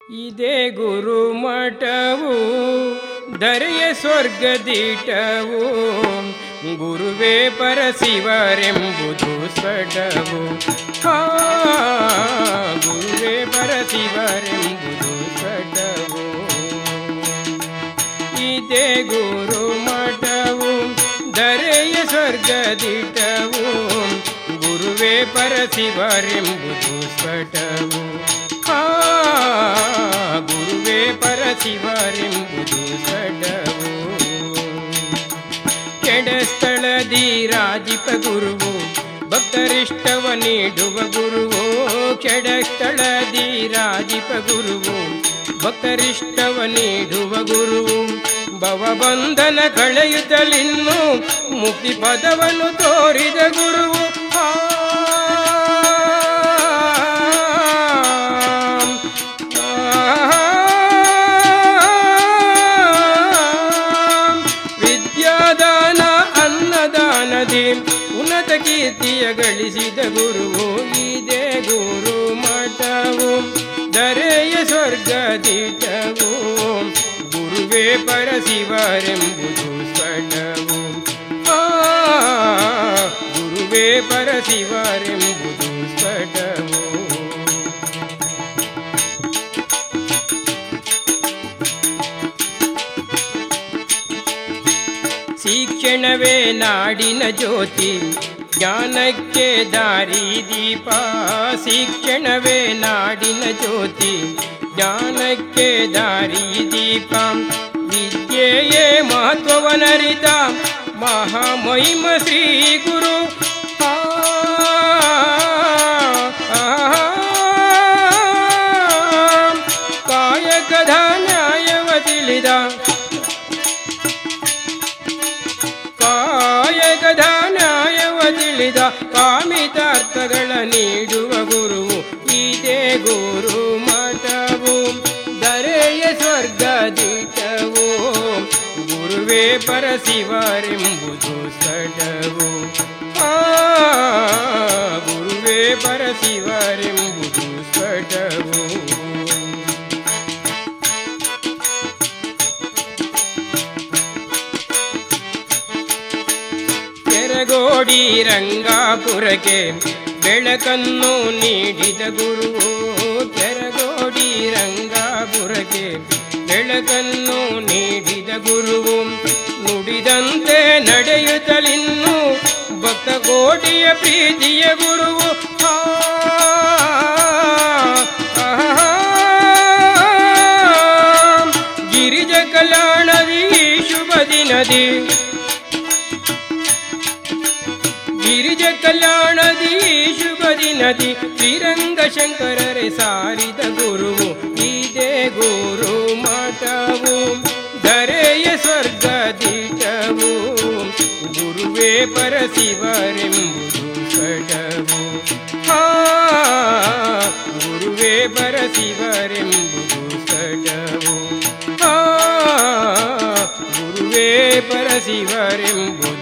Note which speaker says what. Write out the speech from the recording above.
Speaker 1: ಇದೇ ಗುರು ಮಠವು ದರೆಯ ಸ್ವರ್ಗದೀಟವು ಗುರುವೇ ಪರಶಿವರೆಂಬುದು ಸ್ಫಟವು ಹಾ ಗುರುವೇ ಪರಶಿವರೆಂಬುದು ಸ್ಫಟವು ಇದೇ ಗುರು ಮಠವು ದರೆಯ ಸ್ವರ್ಗದಿಟವು ಗುರುವೇ ಪರಶಿವರೆಂಬುದು ಸ್ಫಟವು ಹಾ ಗುರುವೇ ಪರಶಿವರೆಂಬುದು ಸ್ಫಟವು ಕೆಡಸ್ಥಳದಿ ರಾಜಿಪ ಗುರುವು ಭಕ್ತರಿಷ್ಟವ ನೀಡುವ ಗುರುವು ಕೆಡಸ್ಥಳದಿ ರಾಜಿಪ ಗುರುವು ಭಕ್ತರಿಷ್ಟವ ನೀಡುವ ಗುರುವು ಭವಬಂಧನ ಕಳೆಯುತ್ತಲಿನ್ನು ಮುಕ್ತಿ ಪದವನ್ನು ತೋರಿದ ಗುರುವು ಆ ವಿದ್ಯಾದಾನ ಅನ್ನದಾನದಿ ಉನ್ನತ ಕೀರ್ತಿಯ ಗಳಿಸಿದ ಗುರುವು ಇದೇ ಗುರು ಮಠವು ದರೆಯ ಸ್ವರ್ಗದೀಟವು ಗುರುವೇ ಪರಶಿವರೆಂಬುದು ಸ್ಫಟವು ಆ ಗುರುವೇ ಪರಶಿವರೆಂಬುದು ಸ್ಫಟವು ಶಿಕ್ಷಣವೇ ನಾಡಿನ ಜ್ಯೋತಿ ಜ್ಞಾನಕ್ಕೆ ದಾರಿ ದೀಪ ಶಿಕ್ಷಣವೇ ನಾಡಿನ ಜ್ಯೋತಿ ಜ್ಞಾನಕ್ಕೆ ದಾರಿ ದೀಪ ವಿದ್ಯೆಯೇ ಮಹತ್ವವನರಿತ ಮಹಾಮಹಿಮ ಶ್ರೀ ಗುರು ಆ, ಆ, ಕಾಯಕದ ನ್ಯಾಯವ ತಿಳಿದ ಕಾಯಕದ ನ್ಯಾಯವ ತಿಳಿದ ಕಾಮಿತಾರ್ಥಗಳ ನೀಡುವ ಗುರುವು ಇದೇ ಗುರು ಮಠವು ದರೆಯ ಸ್ವರ್ಗದೀಟವು ಗುರುವೇ ಪರಶಿವರೆಂಬುದು ಸಡವು ಆ ಗುರುವೇ ಪರಶಿವರೆಂಬುದು ಸಡವು ಕೆರಗೋಡಿ ರಂಗಾಪುರಕ್ಕೆ ಬೆಳಕನ್ನು ನೀಡಿದ ಗುರುವು ಕೆರಗೋಡಿ ರಂಗಾಪುರಕ್ಕೆ ಬೆಳಕನ್ನು ನೀಡಿದ ಗುರುವು ನುಡಿದಂತೆ ನಡೆಯುತ್ತಲಿನ್ನು ಭಕ್ತ ಕೋಟಿಯ ಪ್ರೀತಿಯ ಗುರುವು ಆ, ಆ, ಗಿರಿಜ ಕಲ್ಯಾಣದಿ ಶುಭ ದಿನದಿ ಗಿರಿಜ ಕಲ್ಯಾಣದಿ ಶುಭ ದಿನದಿ ಶ್ರೀರಂಗ ಶಂಕರರೆ ಸಾರಿದ ಗುರುವು ಇದೇ ಗುರು ಮಠವು ಧರೆಯ ಸ್ವರ್ಗದೀಟವು ಗುರುವೇ ಪರಶಿವರೆಂಬುದು ಕಡವು ಆ ಗುರುವೇ ಪರಶಿವರೆಂಬುದು ಕಡವು ಆ ಗುರುವೇ ಪರಶಿವರೆಂಬುದು